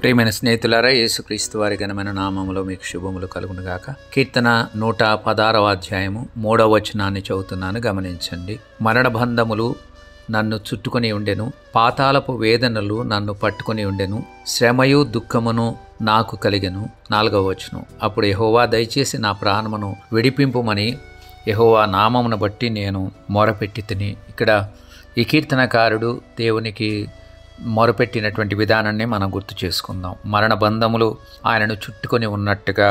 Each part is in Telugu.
ప్రియమైన స్నేహితులారా యేసుక్రీస్తు వారి ఘనమైన నామములో మీకు శుభములు కలుగునుగాక కీర్తన నూట పదారవ అధ్యాయము మూడవ వచనాన్ని చదువుతున్నాను గమనించండి మరణబంధములు నన్ను చుట్టుకొని ఉండెను పాతాళపు వేదనలు నన్ను పట్టుకొని ఉండెను శ్రమయు దుఃఖమును నాకు కలిగెను నాలుగవ వచనం అప్పుడు యహోవా దయచేసి నా ప్రాణమును విడిపింపుమని యహోవా నామమును బట్టి నేను మొరపెట్టి తిని ఇక్కడ ఈ కీర్తనకారుడు దేవునికి మొరపెట్టినటువంటి విధానాన్ని మనం గుర్తు చేసుకుందాం మరణ బంధములు ఆయనను చుట్టుకొని ఉన్నట్టుగా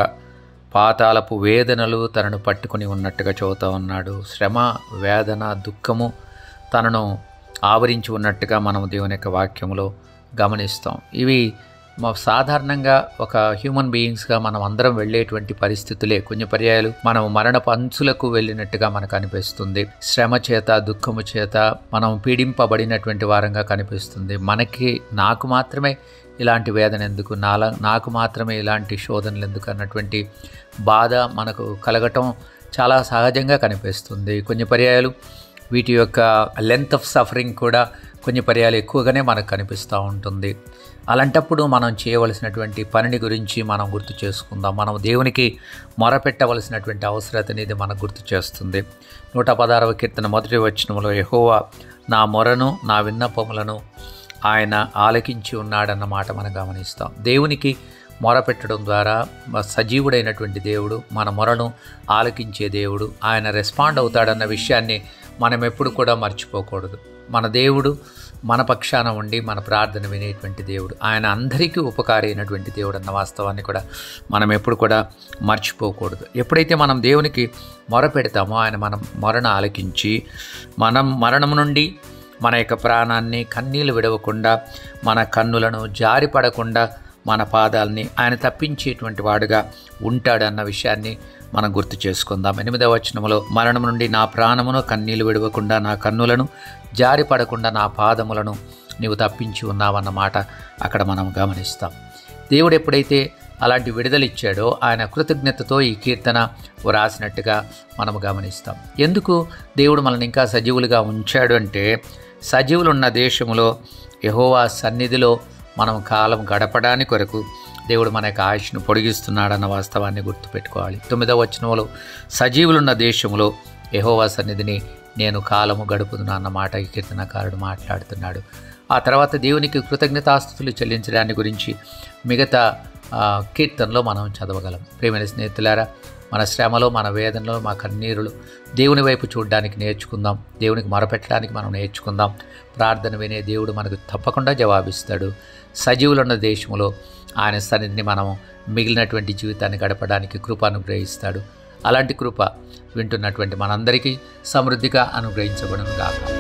పాతాలపు వేదనలు తనను పట్టుకొని ఉన్నట్టుగా చదువుతా ఉన్నాడు శ్రమ వేదన దుఃఖము తనను ఆవరించి ఉన్నట్టుగా మనం దేవుని యొక్క వాక్యములో గమనిస్తాం ఇవి మా సాధారణంగా ఒక హ్యూమన్ బీయింగ్స్గా మనం అందరం వెళ్ళేటువంటి పరిస్థితులే కొన్ని పర్యాయాలు మనం మరణపు అంచులకు వెళ్ళినట్టుగా మనకు అనిపిస్తుంది శ్రమ చేత దుఃఖము చేత మనం పీడింపబడినటువంటి వారంగా కనిపిస్తుంది మనకి నాకు మాత్రమే ఇలాంటి వేదన ఎందుకు నాలా నాకు మాత్రమే ఇలాంటి శోధనలు ఎందుకు అన్నటువంటి బాధ మనకు కలగటం చాలా సహజంగా కనిపిస్తుంది కొన్ని పర్యాయాలు వీటి యొక్క లెంత్ ఆఫ్ సఫరింగ్ కూడా కొన్ని పర్యాలు ఎక్కువగానే మనకు కనిపిస్తూ ఉంటుంది అలాంటప్పుడు మనం చేయవలసినటువంటి పనిని గురించి మనం గుర్తు చేసుకుందాం మనం దేవునికి మొరపెట్టవలసినటువంటి అవసరతని ఇది మనకు గుర్తు చేస్తుంది నూట పదారవ కీర్తన మొదటి వచనంలో యహోవా నా మొరను నా విన్నపములను ఆయన ఆలకించి ఉన్నాడన్న మాట మనం గమనిస్తాం దేవునికి మొరపెట్టడం ద్వారా సజీవుడైనటువంటి దేవుడు మన మొరను ఆలకించే దేవుడు ఆయన రెస్పాండ్ అవుతాడన్న విషయాన్ని మనం ఎప్పుడు కూడా మర్చిపోకూడదు మన దేవుడు మన పక్షాన ఉండి మన ప్రార్థన వినేటువంటి దేవుడు ఆయన అందరికీ ఉపకారి అయినటువంటి దేవుడు అన్న వాస్తవాన్ని కూడా మనం ఎప్పుడు కూడా మర్చిపోకూడదు ఎప్పుడైతే మనం దేవునికి మొర పెడతామో ఆయన మనం మొరను ఆలకించి మనం మరణం నుండి మన యొక్క ప్రాణాన్ని కన్నీళ్ళు విడవకుండా మన కన్నులను జారిపడకుండా మన పాదాలని ఆయన తప్పించేటువంటి వాడుగా ఉంటాడన్న విషయాన్ని మనం గుర్తు చేసుకుందాం ఎనిమిదవ వచనములో మరణం నుండి నా ప్రాణమును కన్నీళ్లు విడవకుండా నా కన్నులను జారి పడకుండా నా పాదములను నీవు తప్పించి ఉన్నావన్న మాట అక్కడ మనం గమనిస్తాం దేవుడు ఎప్పుడైతే అలాంటి విడుదలిచ్చాడో ఆయన కృతజ్ఞతతో ఈ కీర్తన వ్రాసినట్టుగా మనం గమనిస్తాం ఎందుకు దేవుడు మనల్ని ఇంకా సజీవులుగా ఉంచాడు అంటే సజీవులున్న దేశంలో యహోవా సన్నిధిలో మనం కాలం గడపడానికి కొరకు దేవుడు మన యొక్క ఆయుష్ను పొడిగిస్తున్నాడన్న వాస్తవాన్ని గుర్తుపెట్టుకోవాలి తొమ్మిదవ వచనంలో సజీవులున్న దేశంలో యహోవా సన్నిధిని నేను కాలము గడుపుతున్నా అన్న మాట ఈ కీర్తనకారుడు మాట్లాడుతున్నాడు ఆ తర్వాత దేవునికి కృతజ్ఞతాస్థుతులు చెల్లించడాన్ని గురించి మిగతా కీర్తనలో మనం చదవగలం ప్రేమైన స్నేహితులారా మన శ్రమలో మన వేదనలో మా కన్నీరులు దేవుని వైపు చూడడానికి నేర్చుకుందాం దేవునికి మొరపెట్టడానికి మనం నేర్చుకుందాం ప్రార్థన వినే దేవుడు మనకు తప్పకుండా జవాబిస్తాడు సజీవులున్న దేశంలో ఆయన సన్నిధిని మనం మిగిలినటువంటి జీవితాన్ని గడపడానికి కృప అనుగ్రహిస్తాడు అలాంటి కృప వింటున్నటువంటి మనందరికీ సమృద్ధిగా అనుగ్రహించబడును కాక